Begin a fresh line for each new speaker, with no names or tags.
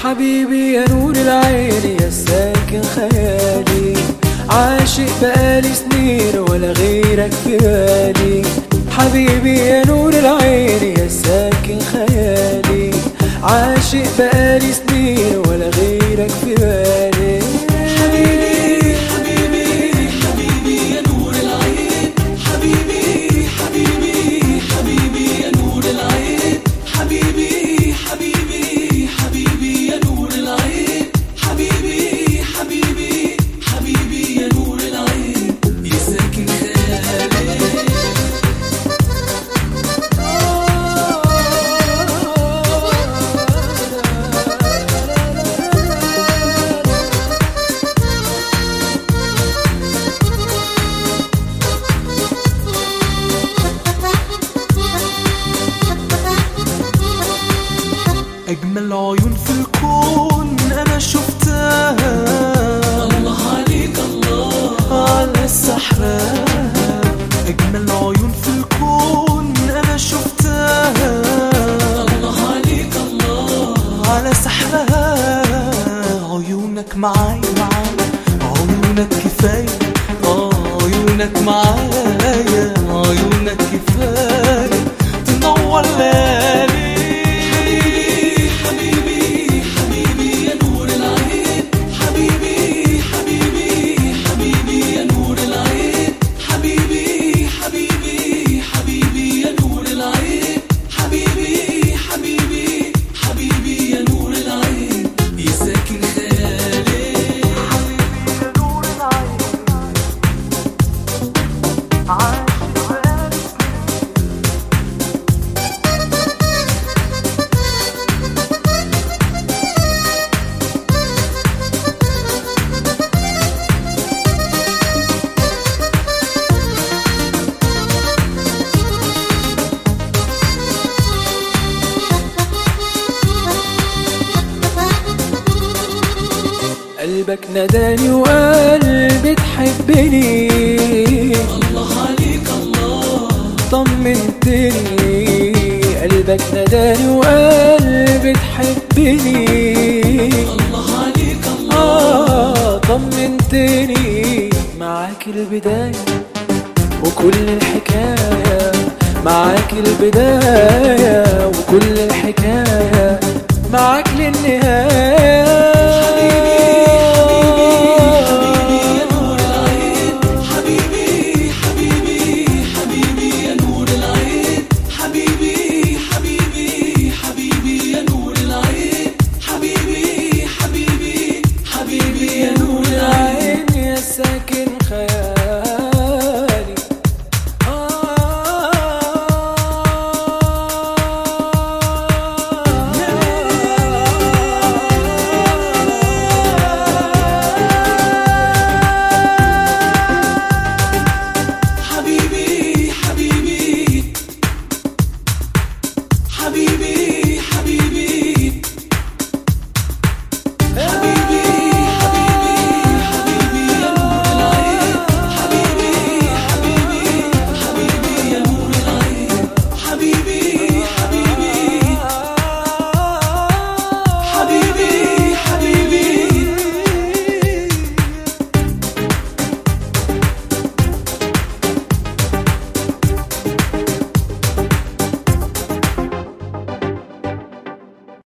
حبيبي يا نور العين يا ساكن خيالي عاشق بقالي سنين ولا غيرك في بالي حبيبي يا نور العين يا ساكن خيالي عاشق بقالي سنين ولا غيرك في بالي
حبيبي حبيبي حبيبي يا نور العين حبيبي حبيبي حبيبي يا نور العين حبيبي حبيبي حبيبي يا نور العين حبيبي حبيبي حبيبي يا نور العين يا ساكن خيالي
أجمل عيون في الكون أنا شفتها
الله عليك الله
على الصحراء أجمل عيون في الكون أنا شفتها
الله عليك الله
على صحراء عيونك معايا معايا عيونك كفاية آه عيونك معايا عيونك كفاية تنور ليالي
حبيبي حبيبي يا نور العين حبيبي حبيبي حبيبي يا نور العين حبيبي حبيبي حبيبي يا نور العين حبيبي حبيبي حبيبي يا نور العين يا ساكن خيالي
قلبك نداني وقلبي تحبني
الله عليك الله
طمنتني قلبك نداني وقلبي تحبني
الله عليك الله
آه طمنتني معاك البداية وكل الحكاية معاك البداية وكل